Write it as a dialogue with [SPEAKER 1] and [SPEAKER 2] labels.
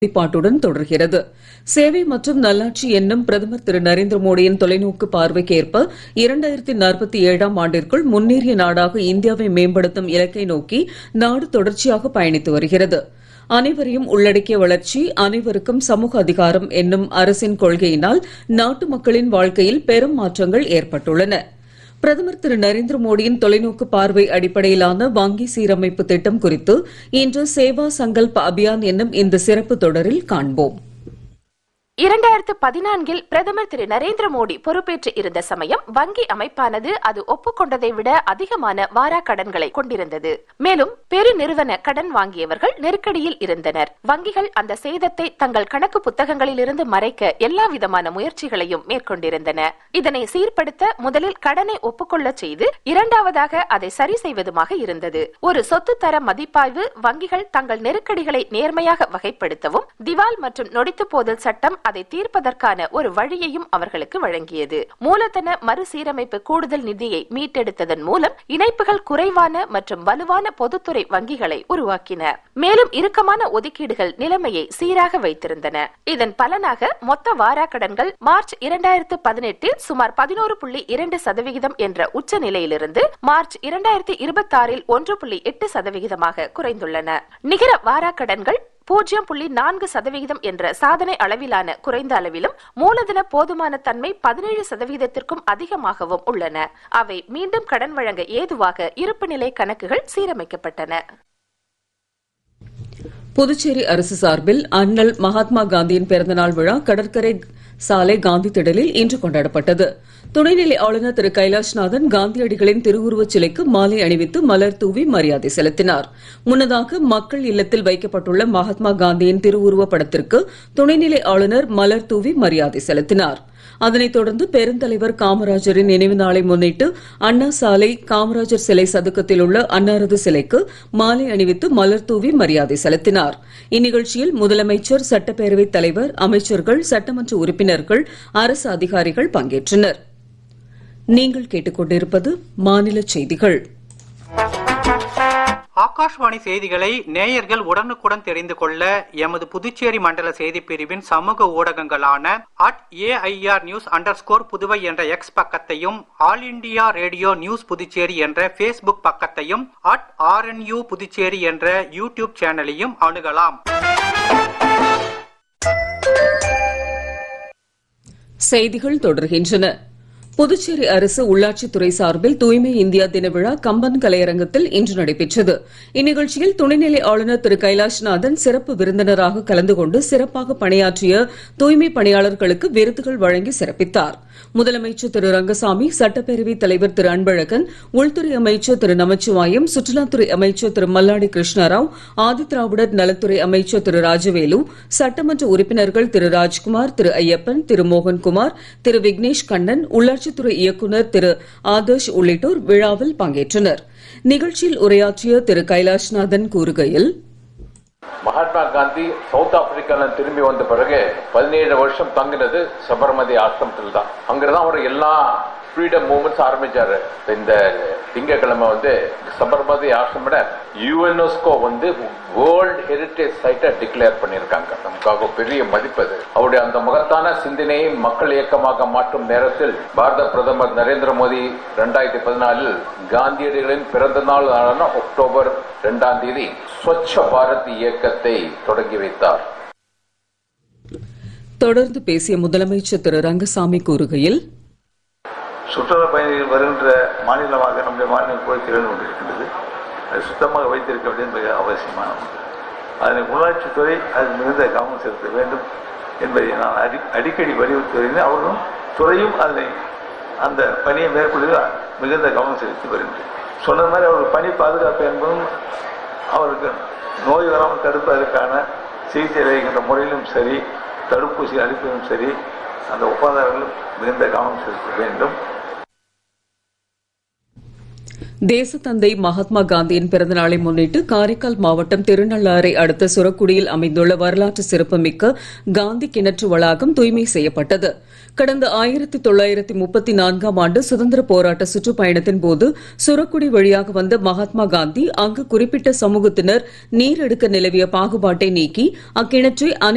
[SPEAKER 1] உறுதிப்பாட்டுடன் தொடர்கிறது சேவை மற்றும் நல்லாட்சி என்னும் பிரதமர் திரு நரேந்திர மோடியின் தொலைநோக்கு பார்வைக்கு ஏற்ப இரண்டாயிரத்தி நாற்பத்தி ஏழாம் ஆண்டிற்குள் முன்னேறிய நாடாக இந்தியாவை மேம்படுத்தும் இலக்கை நோக்கி நாடு தொடர்ச்சியாக பயணித்து வருகிறது அனைவரையும் உள்ளடக்கிய வளர்ச்சி அனைவருக்கும் சமூக அதிகாரம் என்னும் அரசின் கொள்கையினால் நாட்டு மக்களின் வாழ்க்கையில் பெரும் மாற்றங்கள் ஏற்பட்டுள்ளன பிரதமர் திரு நரேந்திர மோடியின் தொலைநோக்கு பார்வை அடிப்படையிலான வங்கி சீரமைப்பு திட்டம் குறித்து இன்று சேவா சங்கல்ப் அபியான் என்னும் இந்த சிறப்பு தொடரில் காண்போம்
[SPEAKER 2] இரண்டாயிரத்து பதினான்கில் பிரதமர் திரு நரேந்திர மோடி பொறுப்பேற்று இருந்த சமயம் வங்கி அமைப்பானது அது ஒப்புக்கொண்டதை விட அதிகமான வாரா கடன்களை கொண்டிருந்தது மேலும் பெருநிறுவன கடன் வாங்கியவர்கள் நெருக்கடியில் இருந்தனர் வங்கிகள் அந்த சேதத்தை தங்கள் கணக்கு புத்தகங்களில் இருந்து மறைக்க எல்லா விதமான முயற்சிகளையும் மேற்கொண்டிருந்தன இதனை சீர்படுத்த முதலில் கடனை ஒப்புக்கொள்ள செய்து இரண்டாவதாக அதை சரி செய்வதுமாக இருந்தது ஒரு சொத்து தர மதிப்பாய்வு வங்கிகள் தங்கள் நெருக்கடிகளை நேர்மையாக வகைப்படுத்தவும் திவால் மற்றும் நொடித்து போதல் சட்டம் அதை தீர்ப்பதற்கான ஒரு வழியையும் அவர்களுக்கு வழங்கியது மூலதன மறுசீரமைப்பு கூடுதல் நிதியை மீட்டெடுத்ததன் மூலம் இணைப்புகள் குறைவான மற்றும் வலுவான பொதுத்துறை வங்கிகளை உருவாக்கின மேலும் இறுக்கமான ஒதுக்கீடுகள் நிலைமையை சீராக வைத்திருந்தன இதன் பலனாக மொத்த வாராக்கடன்கள் மார்ச் இரண்டாயிரத்து பதினெட்டில் சுமார் பதினோரு புள்ளி இரண்டு சதவிகிதம் என்ற உச்ச நிலையிலிருந்து மார்ச் இரண்டாயிரத்தி இருபத்தி ஆறில் ஒன்று புள்ளி எட்டு சதவிகிதமாக குறைந்துள்ளன நிகர வாராக்கடன்கள் பூஜ்ஜியம் புள்ளி நான்கு சதவிகிதம் என்ற சாதனை அளவிலான குறைந்த அளவிலும் மூலதன போதுமான தன்மை பதினேழு சதவீதத்திற்கும் அதிகமாகவும் உள்ளன அவை மீண்டும் கடன் வழங்க ஏதுவாக இருப்பு நிலை கணக்குகள் சீரமைக்கப்பட்டன
[SPEAKER 1] புதுச்சேரி அரசு சார்பில் அண்ணல் மகாத்மா காந்தியின் பிறந்தநாள் விழா கடற்கரை சாலை காந்தி திடலில் இன்று கொண்டாடப்பட்டது துணைநிலை ஆளுநர் திரு கைலாஷ்நாதன் காந்தியடிகளின் திருவுருவச் சிலைக்கு மாலை அணிவித்து மலர் தூவி மரியாதை செலுத்தினார் முன்னதாக மக்கள் இல்லத்தில் வைக்கப்பட்டுள்ள மகாத்மா காந்தியின் திருவுருவப் படத்திற்கு துணைநிலை ஆளுநர் மலர் தூவி மரியாதை செலுத்தினார் அதனைத் தொடர்ந்து பெருந்தலைவர் காமராஜரின் நினைவு நாளை முன்னிட்டு அண்ணா சாலை காமராஜர் சிலை சதுக்கத்தில் உள்ள அன்னாரது சிலைக்கு மாலை அணிவித்து மலர் தூவி மரியாதை செலுத்தினார் இந்நிகழ்ச்சியில் முதலமைச்சர் சட்டப்பேரவைத் தலைவர் அமைச்சர்கள் சட்டமன்ற உறுப்பினர்கள் அரசு அதிகாரிகள் பங்கேற்றனர் நீங்கள் கேட்டுக்கொண்டிருப்பது மாநில செய்திகள்
[SPEAKER 3] ஆகாஷ்வாணி செய்திகளை நேயர்கள் உடனுக்குடன் தெரிந்து கொள்ள எமது புதுச்சேரி மண்டல செய்திப் பிரிவின் சமூக ஊடகங்களான at AIR news under Puduvai என்ற எக்ஸ் பக்கத்தையும் All India Radio news Puducherry என்ற ஃபேஸ்புக் பக்கத்தையும் அட் ஆர்என்யூ புதுச்சேரி என்ற யூடியூப் சேனலையும் அணுகலாம்
[SPEAKER 1] செய்திகள் தொடர்கின்றன புதுச்சேரி அரசு உள்ளாட்சித்துறை சார்பில் தூய்மை இந்தியா தின விழா கம்பன் கலையரங்கத்தில் இன்று நடைபெற்றது இந்நிகழ்ச்சியில் துணைநிலை ஆளுநர் திரு கைலாஷ்நாதன் சிறப்பு விருந்தினராக கலந்து கொண்டு சிறப்பாக பணியாற்றிய தூய்மை பணியாளர்களுக்கு விருதுகள் வழங்கி சிறப்பித்தார் முதலமைச்சர் திரு ரங்கசாமி சட்டப்பேரவைத் தலைவர் திரு அன்பழகன் உள்துறை அமைச்சர் திரு நமச்சிவாயம் சுற்றுலாத்துறை அமைச்சர் திரு மல்லாடி கிருஷ்ணராவ் ஆதிதிராவிடர் நலத்துறை அமைச்சர் திரு ராஜவேலு சட்டமன்ற உறுப்பினர்கள் திரு ராஜ்குமார் திரு ஐயப்பன் திரு மோகன்குமார் திரு விக்னேஷ் கண்ணன் உள்ளாட்சித்துறை இயக்குநர் திரு ஆதர்ஷ் உள்ளிட்டோர் விழாவில் பங்கேற்றனர் நிகழ்ச்சியில் உரையாற்றிய திரு கைலாஷ்நாதன் கூறுகையில்
[SPEAKER 4] மகாத்மா காந்தி சவுத் ஆப்பிரிக்கால திரும்பி வந்த பிறகு பதினேழு வருஷம் தங்கினது சபர்மதி ஆசிரமத்தில் தான் அங்கதான் அவர் எல்லா ஃப்ரீடம் மூவ்மெண்ட்ஸ் ஆரம்பிச்சாரு இந்த திங்கக்கிழமை வந்து சபர்மதி ஆசிரமிட யுஎன்எஸ்கோ வந்து வேர்ல்ட் ஹெரிட்டேஜ் சைட்டை டிக்ளேர் பண்ணியிருக்காங்க நமக்காக பெரிய மதிப்பு அது அவருடைய அந்த மகத்தான சிந்தனையை மக்கள் இயக்கமாக மாற்றும் நேரத்தில் பாரத பிரதமர் நரேந்திர மோடி ரெண்டாயிரத்தி பதினாலில் காந்தியடிகளின் பிறந்த நாள் ஆன அக்டோபர் இரண்டாம் தேதி ஸ்வச்ச பாரத் இயக்கத்தை தொடங்கி வைத்தார்
[SPEAKER 1] தொடர்ந்து பேசிய முதலமைச்சர் திரு ரங்கசாமி கூறுகையில்
[SPEAKER 5] சுற்றுலா பயணிகள் வருகின்ற மாநிலமாக நம்முடைய மாநிலம் போய் திகழ்ந்து கொண்டிருக்கின்றது அது சுத்தமாக வைத்திருக்க வேண்டியது மிக அவசியமான ஒன்று அதனை உள்ளாட்சித்துறை அது மிகுந்த கவனம் செலுத்த வேண்டும் என்பதை நான் அடி அடிக்கடி வலியுறுத்தி வருகிறேன் அவர்களும் துறையும் அதனை அந்த பணியை மேற்கொள்வதில் மிகுந்த கவனம் செலுத்தி வருகின்றேன் சொன்ன மாதிரி அவர்கள் பணி பாதுகாப்பு என்பதும் அவருக்கு நோய் வராமல் தடுப்பதற்கான சிகிச்சை அளிக்கின்ற முறையிலும் சரி தடுப்பூசி அளிப்பதும் சரி அந்த ஒப்பந்தங்களும் மிகுந்த கவனம் செலுத்த வேண்டும்
[SPEAKER 1] தேசத்தந்தை மகாத்மா காந்தியின் பிறந்த நாளை முன்னிட்டு காரைக்கால் மாவட்டம் திருநள்ளாறை அடுத்த சுரக்குடியில் அமைந்துள்ள வரலாற்று சிறப்புமிக்க காந்தி கிணற்று வளாகம் தூய்மை செய்யப்பட்டது கடந்த ஆயிரத்தி தொள்ளாயிரத்தி முப்பத்தி நான்காம் ஆண்டு சுதந்திர போராட்ட சுற்றுப்பயணத்தின் போது சுரக்குடி வழியாக வந்த மகாத்மா காந்தி அங்கு குறிப்பிட்ட சமூகத்தினர் நீர் எடுக்க நிலவிய பாகுபாட்டை நீக்கி அக்கிணற்றை